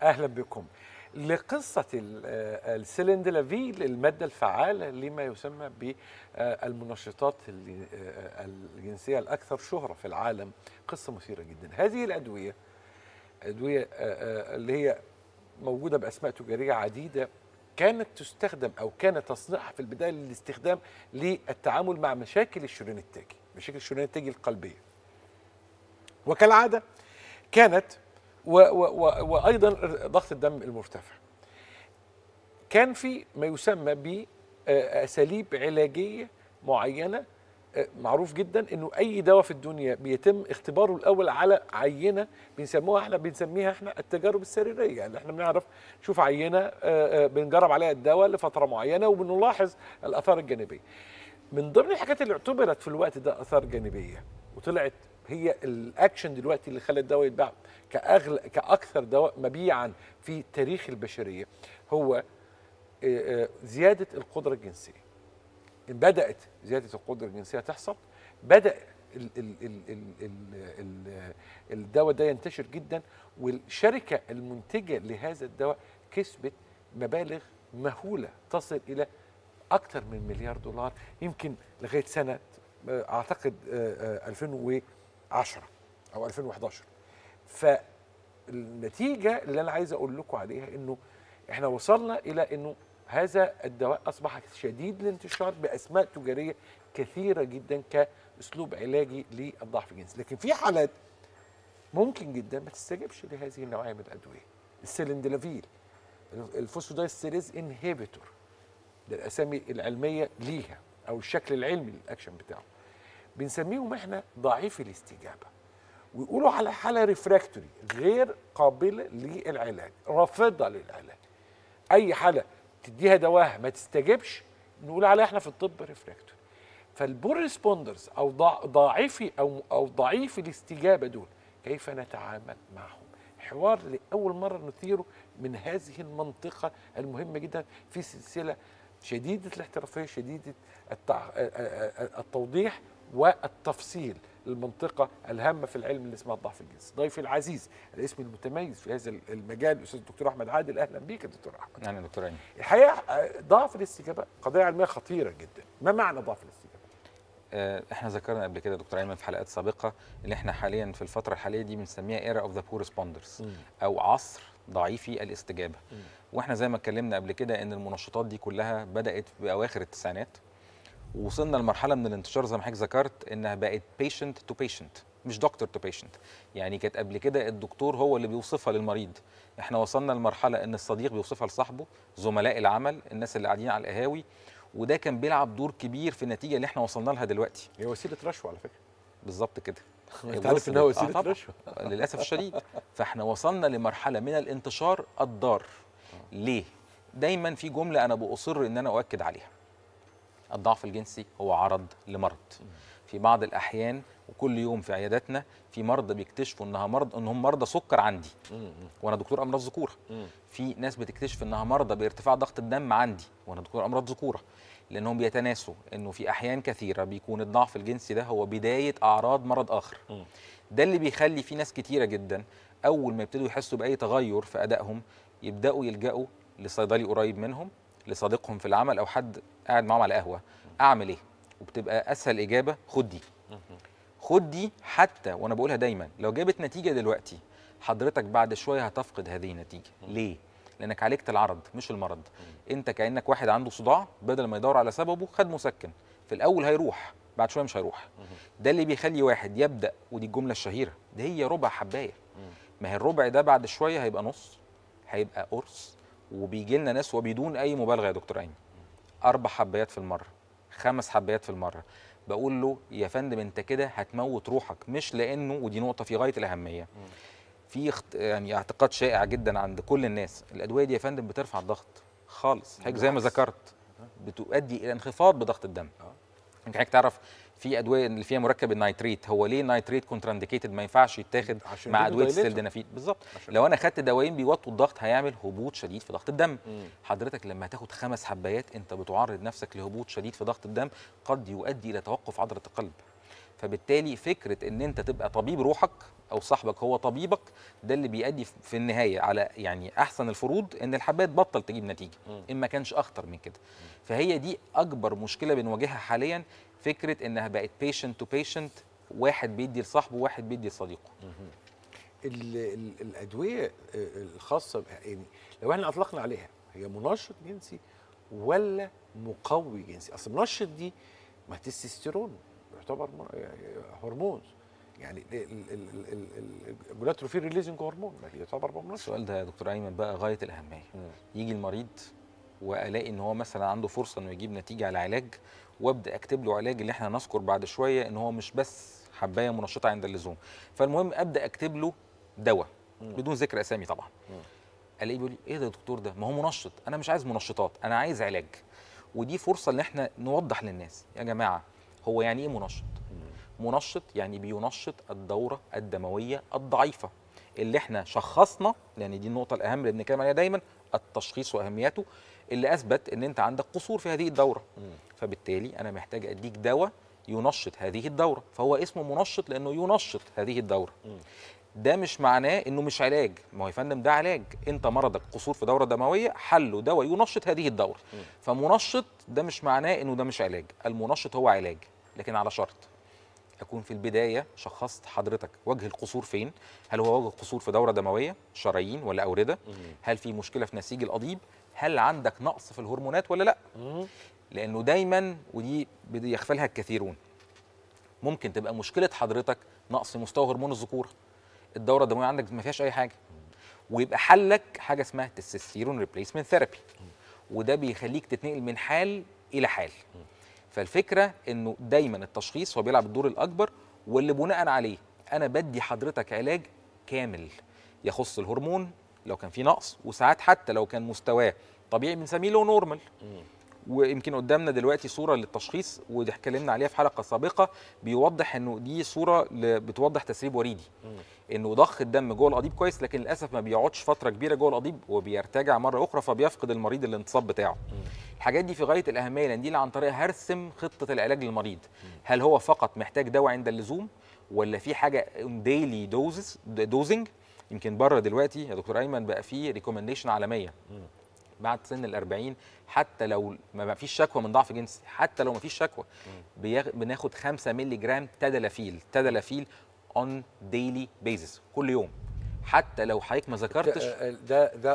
اهلا بكم لقصه ال- آه، السلندلافيل الماده الفعاله لما يسمى بالمنشطات ال- آه، الجنسيه الاكثر شهره في العالم قصه مثيره جدا هذه الادويه ادويه آه، آه، اللي هي موجوده باسماء تجاريه عديده كانت تستخدم او كان تصنيعها في البدايه للاستخدام للتعامل مع مشاكل الشريان التاجي مشاكل الشريان التاجي القلبيه وكالعاده كانت و و و وايضا ضغط الدم المرتفع كان في ما يسمى باساليب علاجيه معينه آه، معروف جدا انه اي دواء في الدنيا بيتم اختباره الاول على عينه بنسموها احنا بنسميها احنا التجارب السريريه يعني احنا بنعرف نشوف عينه آه، آه، بنجرب عليها الدواء لفتره معينه وبنلاحظ الاثار الجانبيه من ضمن الحاجات اللي اعتبرت في الوقت ده اثار جانبيه وطلعت هي الاكشن دلوقتي اللي خلى الدواء يتباع كاغلى كاكثر دواء مبيعا في تاريخ البشريه هو آه، آه، زياده القدره الجنسيه إن بدات زياده القدره الجنسيه تحصل بدا ال ال ال ال ال ال الدواء ده ينتشر جدا والشركه المنتجه لهذا الدواء كسبت مبالغ مهوله تصل الى اكثر من مليار دولار يمكن لغايه سنه آه، اعتقد آه، آه، 2010 او 2011 فالنتيجه اللي انا عايز اقول لكم عليها انه احنا وصلنا الى انه هذا الدواء اصبح شديد الانتشار باسماء تجاريه كثيره جدا كاسلوب علاجي للضعف الجنسي لكن في حالات ممكن جدا ما تستجبش لهذه النوعيه من الادويه السلندلافيل الفوسفودايستريز انهيبيتور ده الاسامي العلميه ليها او الشكل العلمي للاكشن بتاعه بنسميهم احنا ضعيف الاستجابه ويقولوا على حاله ريفراكتوري غير قابله للعلاج رافضه للعلاج اي حاله تديها دواء ما تستجبش نقول عليها احنا في الطب ريفراكتوري فالبور ريسبوندرز او ضع- ضعيفي او او ضعيف الاستجابه دول كيف نتعامل معهم حوار لاول مره نثيره من هذه المنطقه المهمه جدا في سلسله شديده الاحترافيه شديده التع... التوضيح والتفصيل للمنطقه الهامه في العلم اللي اسمها الضعف الجنسي ضيفي العزيز الاسم المتميز في هذا المجال الاستاذ الدكتور احمد عادل اهلا بيك يا دكتور احمد اهلا دكتور عيني الحقيقه آه، ضعف الاستجابه قضيه علميه خطيره جدا ما معنى ضعف الاستجابه آه، احنا ذكرنا قبل كده دكتور ايمن في حلقات سابقه اللي احنا حاليا في الفتره الحاليه دي بنسميها ايرا اوف ذا بور ريسبوندرز او عصر ضعيفي الاستجابه واحنا زي ما اتكلمنا قبل كده ان المنشطات دي كلها بدات في اواخر التسعينات ووصلنا لمرحله من الانتشار زي ما حضرتك ذكرت انها بقت بيشنت تو بيشنت مش دكتور تو بيشنت يعني كانت قبل كده الدكتور هو اللي بيوصفها للمريض احنا وصلنا لمرحله ان الصديق بيوصفها لصاحبه زملاء العمل الناس اللي قاعدين على القهاوي وده كان بيلعب دور كبير في النتيجه اللي احنا وصلنا لها دلوقتي هي وسيله رشوه على فكره بالظبط كده انت عارف انها وصلت- وسيله طبعاً. رشوه للاسف الشديد فاحنا وصلنا لمرحله من الانتشار الضار ليه دايما في جمله انا باصر ان انا اؤكد عليها الضعف الجنسي هو عرض لمرض في بعض الاحيان وكل يوم في عياداتنا في مرضى بيكتشفوا انها مرض انهم مرضى سكر عندي وانا دكتور امراض ذكوره في ناس بتكتشف انها مرضى بارتفاع ضغط الدم عندي وانا دكتور امراض ذكوره لانهم بيتناسوا انه في احيان كثيره بيكون الضعف الجنسي ده هو بدايه اعراض مرض اخر ده اللي بيخلي في ناس كتيره جدا اول ما يبتدوا يحسوا باي تغير في ادائهم يبداوا يلجأوا لصيدلي قريب منهم لصديقهم في العمل او حد قاعد معاهم على قهوه اعمل ايه وبتبقى اسهل اجابه خد دي خد دي حتى وانا بقولها دايما لو جابت نتيجه دلوقتي حضرتك بعد شويه هتفقد هذه النتيجه ليه لانك عالجت العرض مش المرض انت كانك واحد عنده صداع بدل ما يدور على سببه خد مسكن في الاول هيروح بعد شويه مش هيروح ده اللي بيخلي واحد يبدا ودي الجمله الشهيره ده هي ربع حبايه ما هي الربع ده بعد شويه هيبقى نص هيبقى قرص وبيجي لنا ناس وبدون اي مبالغه يا دكتور عيني اربع حبايات في المره خمس حبايات في المره بقول له يا فندم انت كده هتموت روحك مش لانه ودي نقطه في غايه الاهميه في اخت... يعني اعتقاد شائع جدا عند كل الناس الادويه دي يا فندم بترفع الضغط خالص حضرتك زي ما بالعكس. ذكرت بتؤدي الى انخفاض بضغط الدم يمكن حضرتك تعرف في ادويه اللي فيها مركب النيتريت هو ليه نيتريت كونترانديكيتد ما ينفعش يتاخد عشان مع يدوا ادويه dilator. السلدنافيل بالظبط عشان- لو انا خدت دوايين بيوطوا الضغط هيعمل هبوط شديد في ضغط الدم مم. حضرتك لما تاخد خمس حبايات انت بتعرض نفسك لهبوط شديد في ضغط الدم قد يؤدي الى توقف عضله القلب فبالتالي فكره ان انت تبقى طبيب روحك او صاحبك هو طبيبك ده اللي بيؤدي في النهايه على يعني احسن الفروض ان الحبايه تبطل تجيب نتيجه ان ما كانش اخطر من كده فهي دي اكبر مشكله بنواجهها حاليا فكره انها بقت بيشنت تو بيشنت واحد بيدي لصاحبه وواحد بيدي لصديقه ال ال الادويه آه، الخاصه ب- يعني لو احنا اطلقنا عليها هي منشط جنسي ولا مقوي جنسي اصل منشط دي ما تستوستيرون يعتبر م- يعني هرمون يعني الجولاتروفير ريليزنج هرمون ما يعتبر منشط السؤال ده يا دكتور ايمن بقى غايه الاهميه يجي المريض والاقي ان هو مثلا عنده فرصه انه يجيب نتيجه على علاج وابدا اكتب له علاج اللي احنا نذكر بعد شويه ان هو مش بس حبايه منشطه عند اللزوم فالمهم ابدا اكتب له دواء بدون ذكر اسامي طبعا الاقيه بيقول لي ايه ده يا دكتور ده ما هو منشط انا مش عايز منشطات انا عايز علاج ودي فرصه ان احنا نوضح للناس يا جماعه هو يعني ايه منشط منشط يعني بينشط الدوره الدمويه الضعيفه اللي احنا شخصنا لان دي النقطه الاهم اللي بنتكلم عليها دايما التشخيص واهميته اللي اثبت ان انت عندك قصور في هذه الدوره فبالتالي انا محتاج اديك دواء ينشط هذه الدوره فهو اسمه منشط لانه ينشط هذه الدوره ده مش معناه انه مش علاج ما هو يا فندم ده علاج انت مرضك قصور في دوره دمويه حله دواء ينشط هذه الدوره فمنشط ده مش معناه انه ده مش علاج المنشط هو علاج لكن على شرط اكون في البدايه شخصت حضرتك وجه القصور فين هل هو وجه قصور في دوره دمويه شرايين ولا اورده هل في مشكله في نسيج القضيب هل عندك نقص في الهرمونات ولا لا لانه دايما ودي بيغفلها الكثيرون ممكن تبقى مشكله حضرتك نقص في مستوى هرمون الذكوره الدوره الدمويه عندك ما فيهاش اي حاجه ويبقى حلك حاجه اسمها تستوستيرون ريبليسمنت ثيرابي وده بيخليك تتنقل من حال الى حال فالفكره انه دايما التشخيص هو بيلعب الدور الاكبر واللي بناء عليه انا بدي حضرتك علاج كامل يخص الهرمون لو كان في نقص وساعات حتى لو كان مستواه طبيعي بنسميه له نورمال ويمكن قدامنا دلوقتي صوره للتشخيص ودي اتكلمنا عليها في حلقه سابقه بيوضح انه دي صوره ل- بتوضح تسريب وريدي انه ضخ الدم جوه القضيب كويس لكن للاسف ما بيقعدش فتره كبيره جوه القضيب وبيرتجع مره اخرى فبيفقد المريض الانتصاب بتاعه الحاجات دي في غايه الاهميه لان دي اللي عن طريقها هرسم خطه العلاج للمريض هل هو فقط محتاج دواء عند اللزوم ولا في حاجه ديلي دوزز دوزنج يمكن بره دلوقتي يا دكتور ايمن بقى في ريكومنديشن عالميه بعد سن ال 40 حتى لو ما فيش شكوى من ضعف جنسي حتى لو ما فيش شكوى بياخ... بناخد 5 مللي جرام تدلافيل تدلافيل اون ديلي بيزس كل يوم حتى لو حضرتك ما ذكرتش ده ده, ده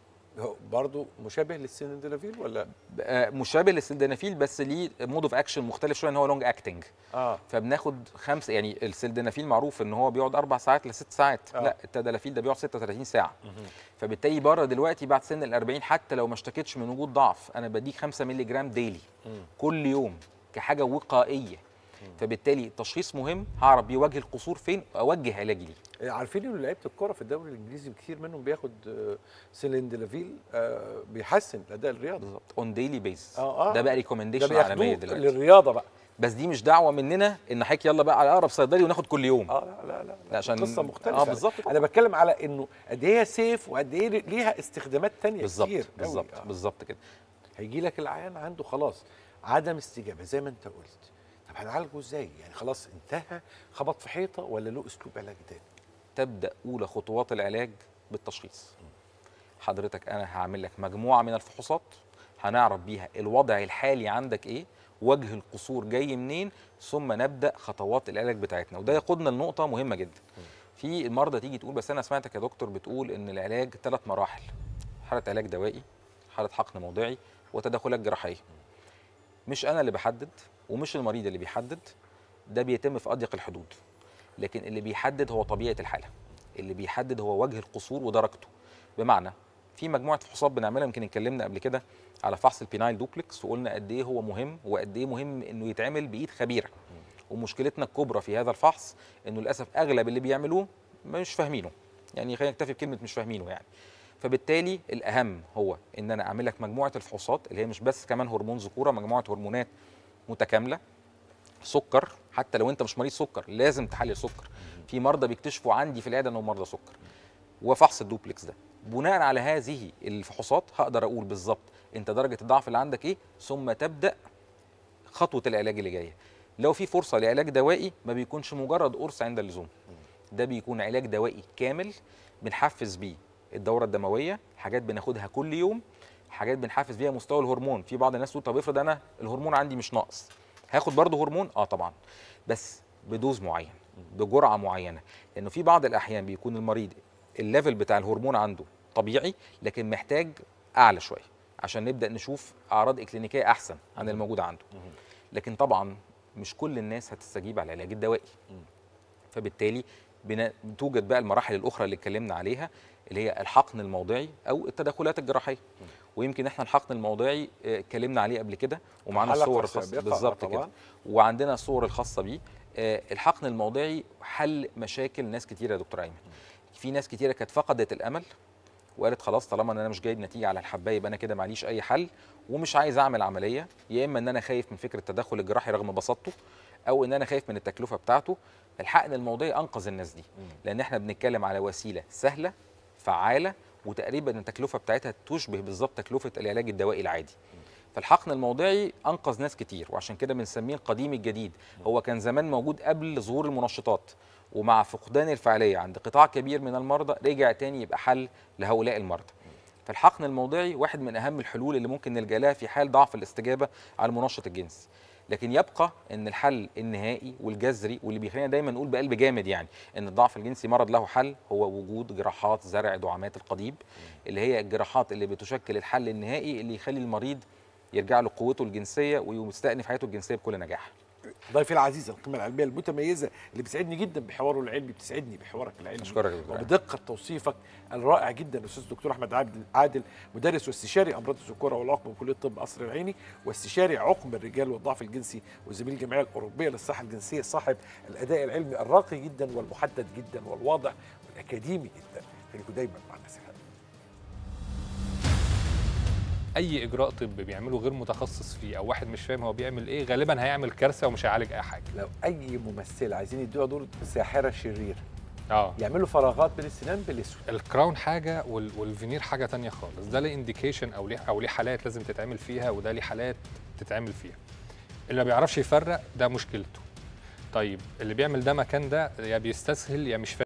هو برضه مشابه للسينوديلافيل ولا آه، مشابه للسلدنافيل بس ليه مود اوف اكشن مختلف شويه ان هو لونج اكتنج اه فبناخد خمسه يعني السلدنافيل معروف ان هو بيقعد اربع ساعات لست ساعات آه. لا التدلافيل ده بيقعد 36 ساعه فبالتالي بره دلوقتي بعد سن ال 40 حتى لو ما اشتكتش من وجود ضعف انا بديك 5 مللي جرام ديلي كل يوم كحاجه وقائيه فبالتالي التشخيص مهم هعرف بيواجه القصور فين واوجه علاجي ليه عارفين ان لعيبه الكره في الدوري الانجليزي كتير منهم بياخد آه، سيليندلافيل آه، بيحسن الاداء الرياضي بالظبط اون ديلي بيز آه، آه. ده بقى ده ريكومنديشن عالميه بياخدوه دلوقتي للرياضه بقى بس دي مش دعوه مننا ان حضرتك يلا بقى على اقرب صيدلي وناخد كل يوم اه لا لا لا, لا، عشان- قصه مختلفه آه، بالظبط انا بتكلم على انه قد ايه هي سيف وقد ايه ليها استخدامات تانية بالظبط كتير قوي. بالظبط آه. بالظبط كده هيجي لك العيان عنده خلاص عدم استجابه زي ما انت قلت طب هنعالجه ازاي يعني خلاص انتهى خبط في حيطه ولا له اسلوب علاج تاني تبدا اولى خطوات العلاج بالتشخيص حضرتك انا هعمل لك مجموعه من الفحوصات هنعرف بيها الوضع الحالي عندك ايه وجه القصور جاي منين ثم نبدا خطوات العلاج بتاعتنا وده يقودنا لنقطه مهمه جدا في المرضى تيجي تقول بس انا سمعتك يا دكتور بتقول ان العلاج ثلاث مراحل حاله علاج دوائي حاله حقن موضعي وتدخلات جراحيه مش انا اللي بحدد ومش المريض اللي بيحدد ده بيتم في اضيق الحدود لكن اللي بيحدد هو طبيعه الحاله اللي بيحدد هو وجه القصور ودرجته بمعنى في مجموعه فحوصات بنعملها يمكن اتكلمنا قبل كده على فحص البينايل دوبلكس وقلنا قد ايه هو مهم وقد ايه مهم انه يتعمل بايد خبيره ومشكلتنا الكبرى في هذا الفحص انه للاسف اغلب اللي بيعملوه مش فاهمينه يعني خلينا نكتفي بكلمه مش فاهمينه يعني فبالتالي الاهم هو ان انا اعمل لك مجموعه الفحوصات اللي هي مش بس كمان هرمون ذكوره مجموعه هرمونات متكامله سكر حتى لو انت مش مريض سكر لازم تحلل سكر في مرضى بيكتشفوا عندي في العياده انهم مرضى سكر وفحص الدوبلكس ده بناء على هذه الفحوصات هقدر اقول بالظبط انت درجه الضعف اللي عندك ايه ثم تبدا خطوه العلاج اللي جايه لو في فرصه لعلاج دوائي ما بيكونش مجرد قرص عند اللزوم ده بيكون علاج دوائي كامل بنحفز بيه الدوره الدمويه حاجات بناخدها كل يوم حاجات بنحفز بيها مستوى الهرمون في بعض الناس تقول طب افرض انا الهرمون عندي مش ناقص هاخد برضه هرمون اه طبعا بس بدوز معين بجرعه معينه لانه في بعض الاحيان بيكون المريض الليفل بتاع الهرمون عنده طبيعي لكن محتاج اعلى شويه عشان نبدا نشوف اعراض اكلينيكيه احسن عن الموجوده عنده لكن طبعا مش كل الناس هتستجيب على العلاج الدوائي فبالتالي بنا- بتوجد بقى المراحل الاخرى اللي اتكلمنا عليها اللي هي الحقن الموضعي او التدخلات الجراحيه ويمكن احنا الحقن الموضعي آه، اتكلمنا عليه قبل كده ومعانا حلقة الصور الخاصه سابقة، بالظبط آه كده طبعاً. وعندنا الصور الخاصه بيه آه، الحقن الموضعي حل مشاكل ناس كتيره يا دكتور ايمن في ناس كتيره كانت فقدت الامل وقالت خلاص طالما ان انا مش جايب نتيجه على الحبايه يبقى انا كده معليش اي حل ومش عايز اعمل عمليه يا اما ان انا خايف من فكره التدخل الجراحي رغم بساطته او ان انا خايف من التكلفه بتاعته الحقن الموضعي انقذ الناس دي لان احنا بنتكلم على وسيله سهله فعاله وتقريبا التكلفه بتاعتها تشبه بالظبط تكلفه العلاج الدوائي العادي فالحقن الموضعي انقذ ناس كتير وعشان كده بنسميه القديم الجديد هو كان زمان موجود قبل ظهور المنشطات ومع فقدان الفعاليه عند قطاع كبير من المرضى رجع تاني يبقى حل لهؤلاء المرضى فالحقن الموضعي واحد من اهم الحلول اللي ممكن نلجا لها في حال ضعف الاستجابه على المنشط الجنسي لكن يبقى ان الحل النهائي والجذري واللي بيخلينا دايما نقول بقلب جامد يعني ان الضعف الجنسي مرض له حل هو وجود جراحات زرع دعامات القضيب اللي هي الجراحات اللي بتشكل الحل النهائي اللي يخلي المريض يرجع له قوته الجنسيه ويستأنف حياته الجنسيه بكل نجاح ضيفي العزيز القيمه العلميه المتميزه اللي بتسعدني جدا بحواره العلمي بتسعدني بحوارك العلمي أشكرك يا دكتور. وبدقه توصيفك الرائع جدا الاستاذ الدكتور احمد عادل عادل مدرس واستشاري امراض الذكوره والعقم بكليه طب قصر العيني واستشاري عقم الرجال والضعف الجنسي وزميل الجمعيه الاوروبيه للصحه الجنسيه صاحب الاداء العلمي الراقي جدا والمحدد جدا والواضح والاكاديمي جدا خليكم دايما مع الناس الحلوه اي اجراء طبي بيعمله غير متخصص فيه او واحد مش فاهم هو بيعمل ايه غالبا هيعمل كارثه ومش هيعالج اي حاجه لو اي ممثله عايزين يدوها دور ساحره شريره اه يعملوا فراغات بين السنان بالاسود الكراون حاجه وال- والفينير حاجه تانية خالص ده ليه انديكيشن او ليه او ليه حالات لازم تتعمل فيها وده ليه حالات تتعمل فيها اللي ما بيعرفش يفرق ده مشكلته طيب اللي بيعمل ده مكان ده يا بيستسهل يا مش فاهم